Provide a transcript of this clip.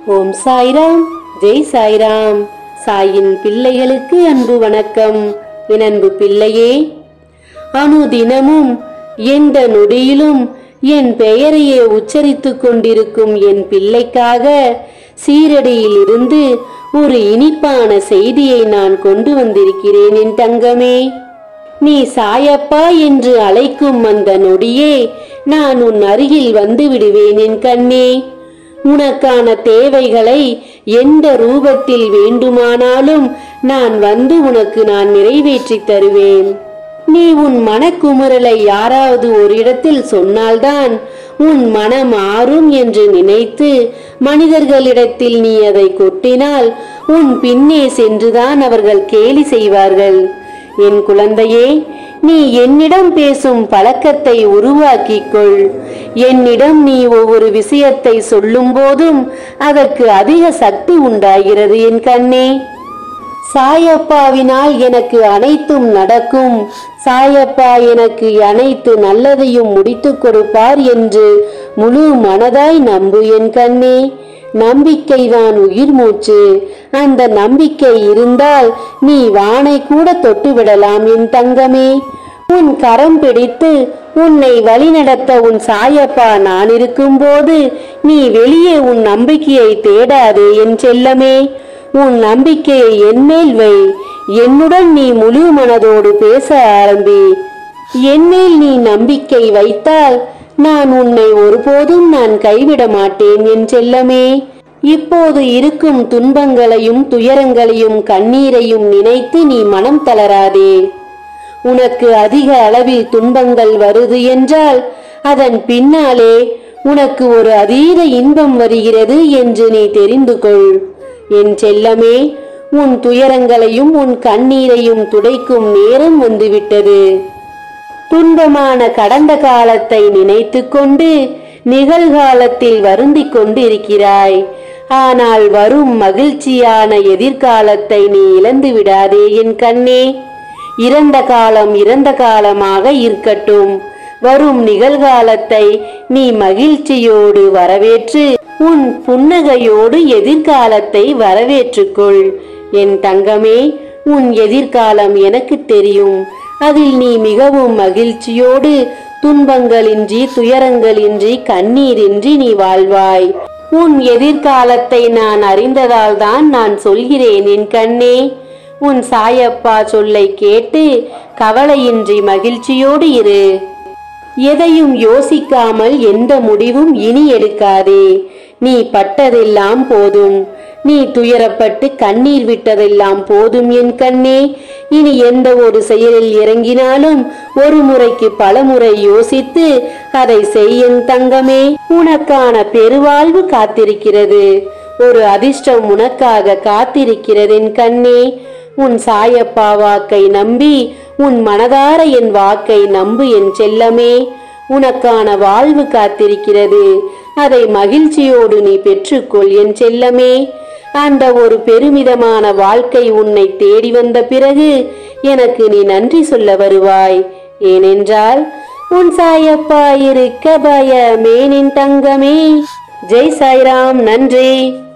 ஓம் சாய்ராம் ஜெய் சாய்ராம் சாயின் பிள்ளைகளுக்கு அன்பு வணக்கம் என் அன்பு பிள்ளையே அனுதினமும் எந்த நொடியிலும் என் பெயரையே உச்சரித்துக் கொண்டிருக்கும் என் பிள்ளைக்காக சீரடியில் இருந்து ஒரு இனிப்பான செய்தியை நான் கொண்டு வந்திருக்கிறேன் என் தங்கமே நீ சாயப்பா என்று அழைக்கும் அந்த நொடியே நான் உன் அருகில் வந்து விடுவேன் என் கண்ணே உனக்கான தேவைகளை எந்த ரூபத்தில் வேண்டுமானாலும் நான் வந்து உனக்கு நான் நிறைவேற்றித் தருவேன் நீ உன் மனக்குமுறலை யாராவது ஒரு இடத்தில் சொன்னால்தான் உன் மனம் மாறும் என்று நினைத்து மனிதர்களிடத்தில் நீ அதை கொட்டினால் உன் பின்னே சென்றுதான் அவர்கள் கேலி செய்வார்கள் என் குழந்தையே நீ என்னிடம் பேசும் பழக்கத்தை உருவாக்கிக் கொள் என்னிடம் நீ ஒவ்வொரு விஷயத்தை சொல்லும் போதும் அதற்கு அதிக சக்தி உண்டாகிறது என் கண்ணே சாயப்பாவினால் எனக்கு அனைத்தும் நடக்கும் சாயப்பா எனக்கு அனைத்து நல்லதையும் முடித்துக் கொடுப்பார் என்று முழு மனதாய் நம்பு என் கண்ணே நம்பிக்கைதான் உயிர் மூச்சு அந்த நம்பிக்கை இருந்தால் நீ வானை கூட தொட்டு விடலாம் என் தங்கமே உன் கரம் பிடித்து உன்னை வழிநடத்த உன் சாயப்பா நான் இருக்கும்போது நீ வெளியே உன் நம்பிக்கையை தேடாதே என் செல்லமே உன் நம்பிக்கையை என்மேல் வை என்னுடன் நீ முழு மனதோடு பேச ஆரம்பி என்மேல் நீ நம்பிக்கை வைத்தால் நான் உன்னை ஒருபோதும் நான் கைவிட மாட்டேன் என் செல்லமே இப்போது இருக்கும் துன்பங்களையும் துயரங்களையும் கண்ணீரையும் நினைத்து நீ மனம் தளராதே உனக்கு அதிக அளவில் துன்பங்கள் வருது என்றால் அதன் பின்னாலே உனக்கு ஒரு அதீத இன்பம் வருகிறது என்று நீ தெரிந்து கொள் என் செல்லமே உன் துயரங்களையும் உன் கண்ணீரையும் துடைக்கும் நேரம் வந்துவிட்டது துன்பமான கடந்த காலத்தை நினைத்துக் கொண்டு நிகழ்காலத்தில் வருந்திக் கொண்டு இருக்கிறாய் ஆனால் வரும் மகிழ்ச்சியான எதிர்காலத்தை நீ இழந்து விடாதே என் கண்ணே இறந்த காலம் இறந்த காலமாக இருக்கட்டும் வரும் நிகழ்காலத்தை நீ மகிழ்ச்சியோடு வரவேற்று உன் புன்னகையோடு எதிர்காலத்தை வரவேற்றுக்கொள் என் தங்கமே உன் எதிர்காலம் எனக்கு தெரியும் அதில் நீ மிகவும் மகிழ்ச்சியோடு துன்பங்களின்றி துயரங்களின்றி கண்ணீரின்றி நீ வாழ்வாய் உன் எதிர்காலத்தை நான் அறிந்ததால் தான் நான் சொல்கிறேன் என் கண்ணே உன் சாயப்பா சொல்லை கேட்டு கவலையின்றி மகிழ்ச்சியோடு இரு எதையும் யோசிக்காமல் எந்த முடிவும் இனி எடுக்காதே நீ பட்டதெல்லாம் போதும் நீ துயரப்பட்டு கண்ணீர் விட்டதெல்லாம் போதும் என் கண்ணே இனி எந்த ஒரு செயலில் இறங்கினாலும் ஒரு முறைக்கு பல முறை யோசித்து அதை செய்யும் தங்கமே உனக்கான பெருவாழ்வு காத்திருக்கிறது ஒரு அதிர்ஷ்டம் உனக்காக காத்திருக்கிறது என் கண்ணே உன் சாயப்பா வாக்கை நம்பி உன் மனதார என் வாக்கை நம்பு என் செல்லமே உனக்கான வாழ்வு காத்திருக்கிறது அதை மகிழ்ச்சியோடு நீ பெற்றுக்கொள் என் செல்லமே அந்த ஒரு பெருமிதமான வாழ்க்கை உன்னை தேடி வந்த பிறகு எனக்கு நீ நன்றி சொல்ல வருவாய் ஏனென்றால் உன் சாயப்பா இருக்க பயமேனின் தங்கமே ஜெய் சாய்ராம் நன்றி